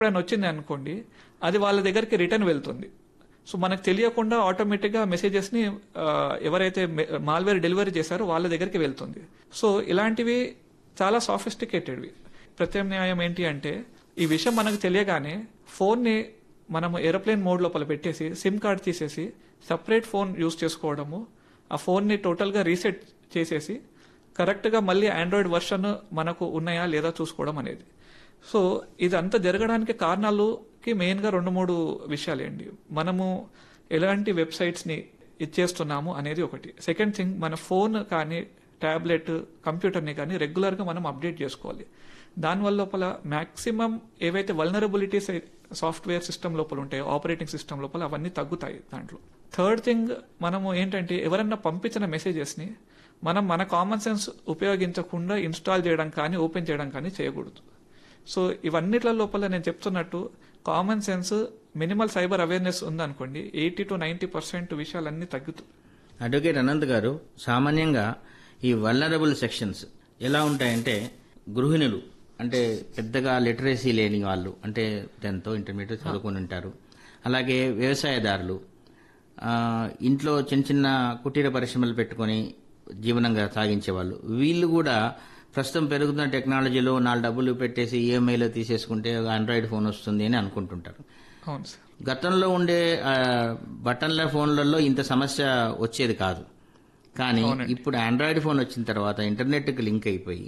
ఎప్పుడైనా వచ్చింది అనుకోండి అది వాళ్ళ దగ్గరికి రిటర్న్ వెళ్తుంది సో మనకు తెలియకుండా ఆటోమేటిక్గా మెసేజెస్ని ఎవరైతే మాల్వేర్ డెలివరీ చేశారో వాళ్ళ దగ్గరికి వెళ్తుంది సో ఇలాంటివి చాలా సాఫిస్టికేటెడ్వి ప్రత్యామ్నాయం ఏంటి అంటే ఈ విషయం మనకు తెలియగానే ఫోన్ని మనము ఏరోప్లేన్ మోడ్ లోపల పెట్టేసి సిమ్ కార్డ్ తీసేసి సపరేట్ ఫోన్ యూస్ చేసుకోవడము ఆ ఫోన్ని టోటల్గా రీసెట్ చేసేసి కరెక్ట్గా మళ్ళీ ఆండ్రాయిడ్ వర్షన్ మనకు ఉన్నాయా లేదా చూసుకోవడం అనేది సో ఇదంతా జరగడానికి కారణాలుకి మెయిన్గా రెండు మూడు విషయాలేండి మనము ఎలాంటి వెబ్సైట్స్ని ఇచ్చేస్తున్నాము అనేది ఒకటి సెకండ్ థింగ్ మన ఫోన్ కానీ ట్యాబ్లెట్ కంప్యూటర్ని కానీ రెగ్యులర్గా మనం అప్డేట్ చేసుకోవాలి దానివల్ల లోపల మ్యాక్సిమం ఏవైతే వల్నరబిలిటీస్ సాఫ్ట్వేర్ సిస్టమ్ లోపల ఉంటాయో ఆపరేటింగ్ సిస్టమ్ లోపల అవన్నీ తగ్గుతాయి దాంట్లో థర్డ్ థింగ్ మనము ఏంటంటే ఎవరన్నా పంపించిన మెసేజెస్ని మనం మన కామన్ సెన్స్ ఉపయోగించకుండా ఇన్స్టాల్ చేయడం కానీ ఓపెన్ చేయడం కానీ చేయకూడదు సో ఇవన్నిట్ల లోపల నేను చెప్తున్నట్టు common sense minimal cyber awareness ఉందనుకోండి ఎయిటీ టు నైన్టీ పర్సెంట్ విషయాలన్నీ తగ్గుతాయి అడ్వకేట్ అనంత్ గారు సామాన్యంగా ఈ వల్నరబుల్ సెక్షన్స్ ఎలా ఉంటాయంటే గృహిణులు అంటే పెద్దగా లిటరసీ లేని వాళ్ళు అంటే టెన్త్ ఇంటర్మీడియట్ చదువుకొని ఉంటారు అలాగే వ్యవసాయదారులు ఆ, ఇంట్లో చిన్న చిన్న కుటీర పరిశ్రమలు పెట్టుకొని జీవనంగా సాగించే వాళ్ళు వీళ్ళు కూడా ప్రస్తుతం పెరుగుతున్న టెక్నాలజీలో నాలుగు డబ్బులు పెట్టేసి ఈఎంఐలో తీసేసుకుంటే ఆండ్రాయిడ్ ఫోన్ వస్తుంది అని అనుకుంటుంటారు అవును సార్ గతంలో ఉండే ఆ, బటన్ల ఫోన్లలో ఇంత సమస్య వచ్చేది కాదు కానీ ఇప్పుడు ఆండ్రాయిడ్ ఫోన్ వచ్చిన తర్వాత ఇంటర్నెట్కి లింక్ అయిపోయి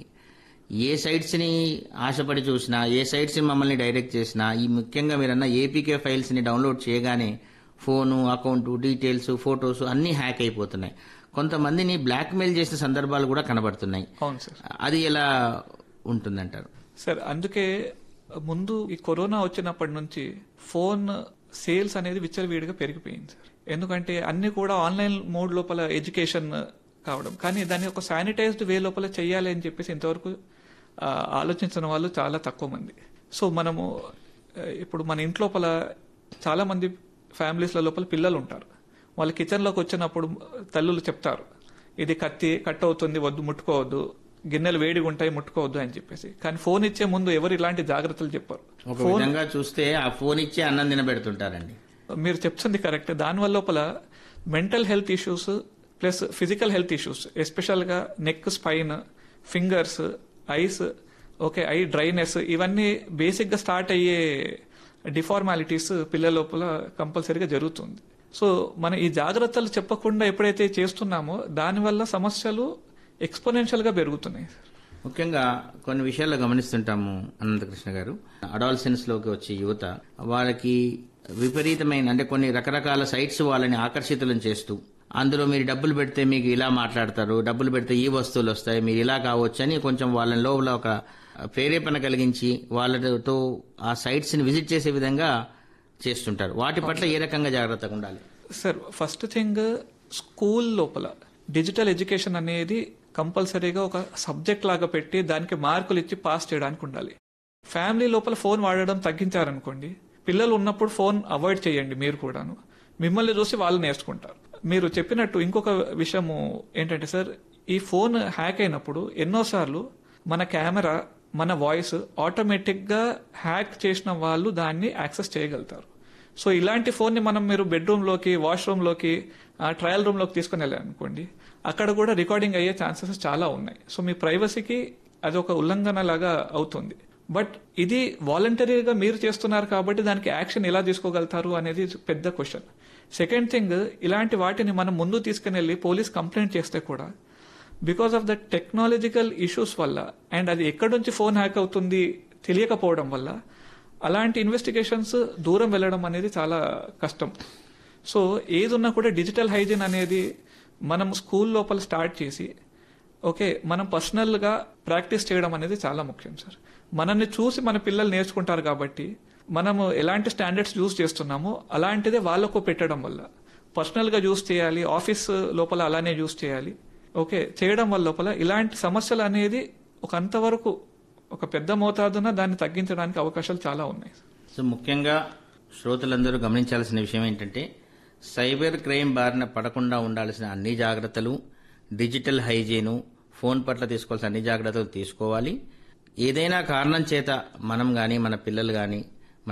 ఏ సైట్స్ ని ఆశపడి చూసినా ఏ సైట్స్ ని మమ్మల్ని డైరెక్ట్ చేసినా ఈ ముఖ్యంగా మీరన్న ఏపీకే ఫైల్స్ ని డౌన్లోడ్ చేయగానే ఫోను అకౌంట్ డీటెయిల్స్ ఫొటోస్ అన్ని హ్యాక్ అయిపోతున్నాయి కొంతమందిని బ్లాక్మెయిల్ చేసిన సందర్భాలు కూడా కనబడుతున్నాయి అవును సార్ అది ఎలా ఉంటుందంటారు సార్ అందుకే ముందు ఈ కరోనా వచ్చినప్పటి నుంచి ఫోన్ సేల్స్ అనేది విచ్చలవిడిగా పెరిగిపోయింది సార్ ఎందుకంటే అన్ని కూడా ఆన్లైన్ మోడ్ లోపల ఎడ్యుకేషన్ కావడం కానీ దాన్ని ఒక శానిటైజ్డ్ వే లోపల చేయాలి అని చెప్పేసి ఇంతవరకు ఆ, ఆలోచించిన వాళ్ళు చాలా తక్కువ మంది సో మనము ఆ, ఇప్పుడు మన ఇంట్లోపల చాలా మంది ఫ్యామిలీస్ల లోపల పిల్లలు ఉంటారు వాళ్ళు కిచెన్లోకి వచ్చినప్పుడు తల్లులు చెప్తారు ఇది కత్తి కట్ అవుతుంది వద్దు ముట్టుకోవద్దు గిన్నెలు వేడిగా ఉంటాయి ముట్టుకోవద్దు అని చెప్పేసి కానీ ఫోన్ ఇచ్చే ముందు ఎవరు ఇలాంటి జాగ్రత్తలు చెప్పారు ఒక విధంగా చూస్తే ఆ ఫోన్ ఇచ్చి అన్నం తినబెడుతుంటారండి మీరు చెప్తుంది కరెక్ట్ దానివల్ల లోపల mental health issues plus physical health issues ఎస్పెషల్గా neck spine fingers eyes okay eye dryness ఇవన్నీ బేసిక్గా స్టార్ట్ అయ్యే డిఫార్మాలిటీస్ పిల్లల లోపల కంపల్సరీగా జరుగుతుంది సో మనం ఈ జాగ్రత్తలు చెప్పకుండా ఎప్పుడైతే చేస్తున్నామో దానివల్ల సమస్యలు ఎక్స్పోనెన్షియల్ గా పెరుగుతున్నాయి ముఖ్యంగా కొన్ని విషయాల్లో గమనిస్తుంటాము అనంతకృష్ణ గారు అడాల్సెన్స్ లోకి వచ్చే యువత వాళ్ళకి విపరీతమైన అంటే కొన్ని రకరకాల సైట్స్ వాళ్ళని ఆకర్షితులను చేస్తూ అందులో మీరు డబ్బులు పెడితే మీకు ఇలా మాట్లాడతారు డబ్బులు పెడితే ఈ వస్తువులు వస్తాయి మీరు ఇలా కావచ్చు అని కొంచెం వాళ్ళ లోపల ఒక ప్రేరేపణ కలిగించి వాళ్ళతో ఆ సైట్స్ ని విజిట్ చేసే విధంగా చేస్తుంటారు వాటి పట్ల ఏ రకంగా జాగ్రత్తగా ఉండాలి సార్ ఫస్ట్ థింగ్ స్కూల్ లోపల డిజిటల్ ఎడ్యుకేషన్ అనేది కంపల్సరీగా ఒక సబ్జెక్ట్ లాగా పెట్టి దానికి మార్కులు ఇచ్చి పాస్ చేయడానికి ఉండాలి ఫ్యామిలీ లోపల ఫోన్ వాడడం తగ్గించారనుకోండి పిల్లలు ఉన్నప్పుడు ఫోన్ అవాయిడ్ చేయండి మీరు కూడాను మిమ్మల్ని చూసి వాళ్ళు నేర్చుకుంటారు మీరు చెప్పినట్టు ఇంకొక విషయము ఏంటంటే సార్ ఈ ఫోన్ హ్యాక్ అయినప్పుడు ఎన్నోసార్లు మన కెమెరా మన వాయిస్ ఆటోమేటిక్గా హ్యాక్ చేసిన వాళ్ళు దాన్ని యాక్సెస్ చేయగలుగుతారు సో ఇలాంటి ఫోన్ని మనం మీరు బెడ్రూమ్లోకి వాష్రూమ్లోకి ట్రయల్ రూమ్లోకి తీసుకుని వెళ్ళారనుకోండి అక్కడ కూడా రికార్డింగ్ అయ్యే ఛాన్సెస్ చాలా ఉన్నాయి సో మీ ప్రైవసీకి అది ఒక ఉల్లంఘన లాగా అవుతుంది బట్ ఇది వాలంటరీగా మీరు చేస్తున్నారు కాబట్టి దానికి యాక్షన్ ఎలా తీసుకోగలుగుతారు అనేది పెద్ద క్వశ్చన్ సెకండ్ థింగ్ ఇలాంటి వాటిని మనం ముందు తీసుకుని వెళ్ళి పోలీస్ కంప్లైంట్ చేస్తే కూడా because of the technological issues వల్ల అండ్ అది ఎక్కడి నుంచి ఫోన్ హ్యాక్ అవుతుంది తెలియకపోవడం వల్ల అలాంటి ఇన్వెస్టిగేషన్స్ దూరం వెళ్ళడం అనేది చాలా కష్టం సో ఏది ఉన్నా కూడా డిజిటల్ హైజీన్ అనేది మనం స్కూల్ లోపల స్టార్ట్ చేసి ఓకే మనం పర్సనల్గా ప్రాక్టీస్ చేయడం అనేది చాలా ముఖ్యం సార్ మనల్ని చూసి మన పిల్లలు నేర్చుకుంటారు కాబట్టి మనము ఎలాంటి స్టాండర్డ్స్ యూజ్ చేస్తున్నామో అలాంటిదే వాళ్ళకు పెట్టడం వల్ల పర్సనల్గా యూజ్ చేయాలి ఆఫీస్ లోపల అలానే యూజ్ చేయాలి ఓకే చేయడం వల్ల లోపల ఇలాంటి సమస్యలు అనేది ఒక అంతవరకు ఒక పెద్ద మోతాదున దాన్ని తగ్గించడానికి అవకాశాలు చాలా ఉన్నాయి సో ముఖ్యంగా శ్రోతలందరూ గమనించాల్సిన విషయం ఏంటంటే సైబర్ క్రైమ్ బారిన పడకుండా ఉండాల్సిన అన్ని జాగ్రత్తలు డిజిటల్ హైజీను ఫోన్ పట్ల తీసుకోవాల్సిన అన్ని జాగ్రత్తలు తీసుకోవాలి ఏదైనా కారణం చేత మనం గాని మన పిల్లలు గాని